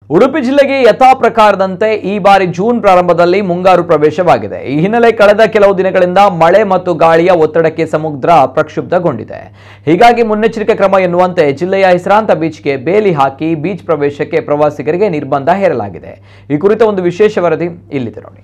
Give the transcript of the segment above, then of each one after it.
ಉಡುಪಿ ಜಿಲ್ಲೆಗೆ ಯಥಾ ಪ್ರಕಾರದಂತೆ ಈ ಬಾರಿ ಜೂನ್ ಪ್ರಾರಂಭದಲ್ಲಿ ಮುಂಗಾರು ಪ್ರವೇಶವಾಗಿದೆ ಈ ಹಿನ್ನೆಲೆ ಕಳೆದ ಕೆಲವು ದಿನಗಳಿಂದ ಮಳೆ ಮತ್ತು ಗಾಳಿಯ ಒತ್ತಡಕ್ಕೆ ಸಮುದ್ರ ಪ್ರಕ್ಷುಬ್ಧಗೊಂಡಿದೆ ಹೀಗಾಗಿ ಮುನ್ನೆಚ್ಚರಿಕೆ ಕ್ರಮ ಎನ್ನುವಂತೆ ಜಿಲ್ಲೆಯ ಹೆಸರಾಂತ ಬೀಚ್ಗೆ ಬೇಲಿ ಹಾಕಿ ಬೀಚ್ ಪ್ರವೇಶಕ್ಕೆ ಪ್ರವಾಸಿಗರಿಗೆ ನಿರ್ಬಂಧ ಹೇರಲಾಗಿದೆ ಈ ಕುರಿತ ಒಂದು ವಿಶೇಷ ವರದಿ ಇಲ್ಲಿದೆ ನೋಡಿ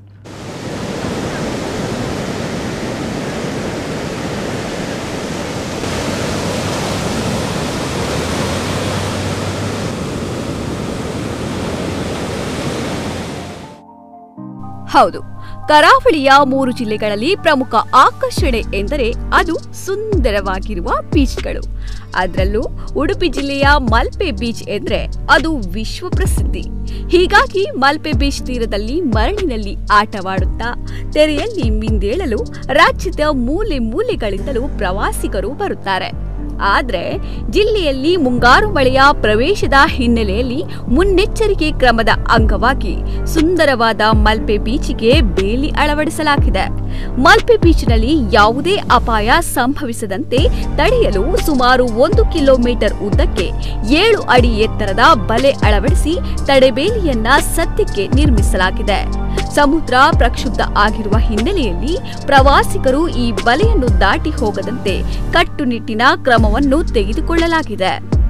ಹೌದು ಕರಾವಳಿಯ ಮೂರು ಜಿಲ್ಲೆಗಳಲ್ಲಿ ಪ್ರಮುಖ ಆಕರ್ಷಣೆ ಎಂದರೆ ಅದು ಸುಂದರವಾಗಿರುವ ಬೀಚ್ಗಳು ಅದರಲ್ಲೂ ಉಡುಪಿ ಜಿಲ್ಲೆಯ ಮಲ್ಪೆ ಬೀಚ್ ಎಂದ್ರೆ ಅದು ವಿಶ್ವ ಪ್ರಸಿದ್ಧಿ ಹೀಗಾಗಿ ಮಲ್ಪೆ ಬೀಚ್ ತೀರದಲ್ಲಿ ಮರಳಿನಲ್ಲಿ ಆಟವಾಡುತ್ತಾ ತೆರೆಯಲ್ಲಿ ಮಿಂದೇಳಲು ರಾಜ್ಯದ ಮೂಲೆ ಮೂಲೆಗಳಿಂದಲೂ ಪ್ರವಾಸಿಗರು ಬರುತ್ತಾರೆ ಆದ್ರೆ ಜಿಲ್ಲೆಯಲ್ಲಿ ಮುಂಗಾರು ಮಳೆಯ ಪ್ರವೇಶದ ಹಿನ್ನೆಲೆಯಲ್ಲಿ ಮುನ್ನೆಚ್ಚರಿಕೆ ಕ್ರಮದ ಅಂಗವಾಗಿ ಸುಂದರವಾದ ಮಲ್ಪೆ ಬೀಚಿಗೆ ಬೇಲಿ ಅಳವಡಿಸಲಾಗಿದೆ ಮಲ್ಪೆ ಬೀಚ್ನಲ್ಲಿ ಯಾವುದೇ ಅಪಾಯ ಸಂಭವಿಸದಂತೆ ತಡೆಯಲು ಸುಮಾರು ಒಂದು ಕಿಲೋಮೀಟರ್ ಉದ್ದಕ್ಕೆ ಏಳು ಅಡಿ ಎತ್ತರದ ಬಲೆ ಅಳವಡಿಸಿ ತಡೆಬೇಲಿಯನ್ನ ಸದ್ಯಕ್ಕೆ ನಿರ್ಮಿಸಲಾಗಿದೆ ಸಮುದ್ರ ಪ್ರಕ್ಷುಬ್ಧ ಆಗಿರುವ ಹಿನ್ನೆಲೆಯಲ್ಲಿ ಪ್ರವಾಸಿಗರು ಈ ಬಲೆಯನ್ನು ದಾಟಿ ಹೋಗದಂತೆ ಕಟ್ಟುನಿಟ್ಟಿನ ಕ್ರಮವನ್ನು ತೆಗೆದುಕೊಳ್ಳಲಾಗಿದೆ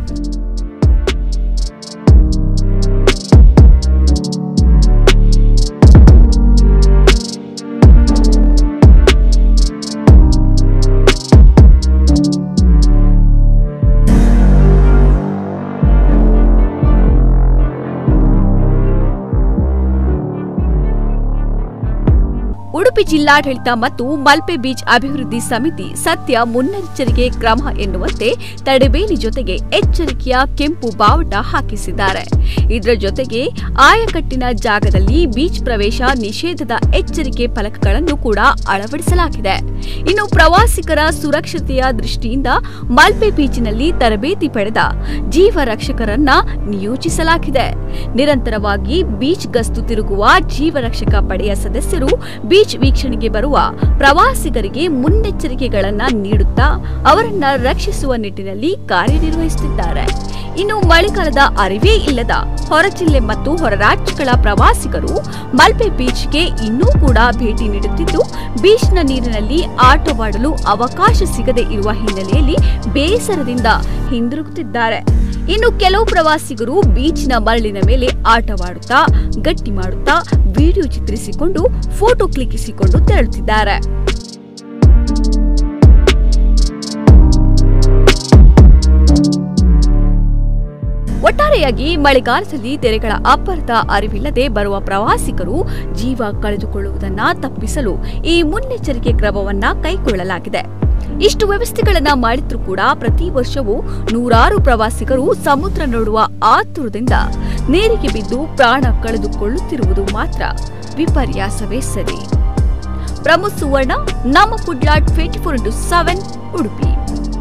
ಉಡುಪಿ ಜಿಲ್ಲಾಡಳಿತ ಮತ್ತು ಮಲ್ಪೆ ಬೀಚ್ ಅಭಿವೃದ್ಧಿ ಸಮಿತಿ ಸದ್ಯ ಮುನ್ನೆಚ್ಚರಿಕೆ ಕ್ರಮ ಎನ್ನುವಂತೆ ತಡೆಬೇಲಿ ಜೊತೆಗೆ ಎಚ್ಚರಿಕೆಯ ಕೆಂಪು ಬಾವುಟ ಹಾಕಿಸಿದ್ದಾರೆ ಇದರ ಜೊತೆಗೆ ಆಯಕಟ್ಟಿನ ಜಾಗದಲ್ಲಿ ಬೀಚ್ ಪ್ರವೇಶ ನಿಷೇಧದ ಎಚ್ಚರಿಕೆ ಫಲಕಗಳನ್ನು ಕೂಡ ಅಳವಡಿಸಲಾಗಿದೆ ಇನ್ನು ಪ್ರವಾಸಿಗರ ಸುರಕ್ಷತೆಯ ದೃಷ್ಟಿಯಿಂದ ಮಲ್ಪೆ ಬೀಚ್ನಲ್ಲಿ ತರಬೇತಿ ಪಡೆದ ಜೀವ ರಕ್ಷಕರನ್ನ ನಿಯೋಜಿಸಲಾಗಿದೆ ನಿರಂತರವಾಗಿ ಬೀಚ್ ಗಸ್ತು ತಿರುಗುವ ಜೀವರಕ್ಷಕ ಪಡೆಯ ಸದಸ್ಯರು ಬೀಚ್ ವೀಕ್ಷಣೆಗೆ ಬರುವ ಪ್ರವಾಸಿಗರಿಗೆ ಮುನ್ನೆಚ್ಚರಿಕೆಗಳನ್ನ ನೀಡುತ್ತಾ ಅವರನ್ನ ರಕ್ಷಿಸುವ ನಿಟ್ಟಿನಲ್ಲಿ ಕಾರ್ಯನಿರ್ವಹಿಸುತ್ತಿದ್ದಾರೆ ಇನ್ನು ಮಳೆಗಾಲದ ಅರಿವೇ ಇಲ್ಲದ ಹೊರ ಜಿಲ್ಲೆ ಮತ್ತು ಹೊರ ರಾಜ್ಯಗಳ ಪ್ರವಾಸಿಗರು ಮಲ್ಪೆ ಬೀಚ್ಗೆ ಇನ್ನೂ ಕೂಡ ಭೇಟಿ ನೀಡುತ್ತಿದ್ದು ಬೀಚ್ನ ನೀರಿನಲ್ಲಿ ಆಟವಾಡಲು ಅವಕಾಶ ಸಿಗದೆ ಇರುವ ಹಿನ್ನೆಲೆಯಲ್ಲಿ ಬೇಸರದಿಂದ ಹಿಂದಿರುಗುತ್ತಿದ್ದಾರೆ ಇನ್ನು ಕೆಲವು ಪ್ರವಾಸಿಗರು ಬೀಚ್ನ ಮರಳಿನ ಮೇಲೆ ಆಟವಾಡುತ್ತಾ ಗಟ್ಟಿ ಮಾಡುತ್ತಾ ವಿಡಿಯೋ ಚಿತ್ರಿಸಿಕೊಂಡು ಫೋಟೋ ಕ್ಲಿಕ್ಕಿಸಿಕೊಂಡು ತೆರಳುತ್ತಿದ್ದಾರೆ ಒಟ್ಟಾರೆಯಾಗಿ ಮಳೆಗಾಲದಲ್ಲಿ ತೆರೆಗಳ ಅಬ್ಬರದ ಅರಿವಿಲ್ಲದೆ ಬರುವ ಪ್ರವಾಸಿಗರು ಜೀವ ಕಳೆದುಕೊಳ್ಳುವುದನ್ನ ತಪ್ಪಿಸಲು ಈ ಮುನ್ನೆಚ್ಚರಿಕೆ ಕ್ರಮವನ್ನ ಕೈಗೊಳ್ಳಲಾಗಿದೆ ಇಷ್ಟು ವ್ಯವಸ್ಥೆಗಳನ್ನ ಮಾಡಿದ್ರೂ ಕೂಡ ಪ್ರತಿ ವರ್ಷವೂ ನೂರಾರು ಪ್ರವಾಸಿಗರು ಸಮುದ್ರ ನೋಡುವ ಆತುರದಿಂದ ನೀರಿಗೆ ಬಿದ್ದು ಪ್ರಾಣ ಕಳೆದುಕೊಳ್ಳುತ್ತಿರುವುದು ಮಾತ್ರ ವಿಪರ್ಯಾಸವೇ ಸರಿ ಪ್ರಮೋದ್ ಸುವರ್ಣ ನಮ್ಮ food lot twenty four into seven Udupi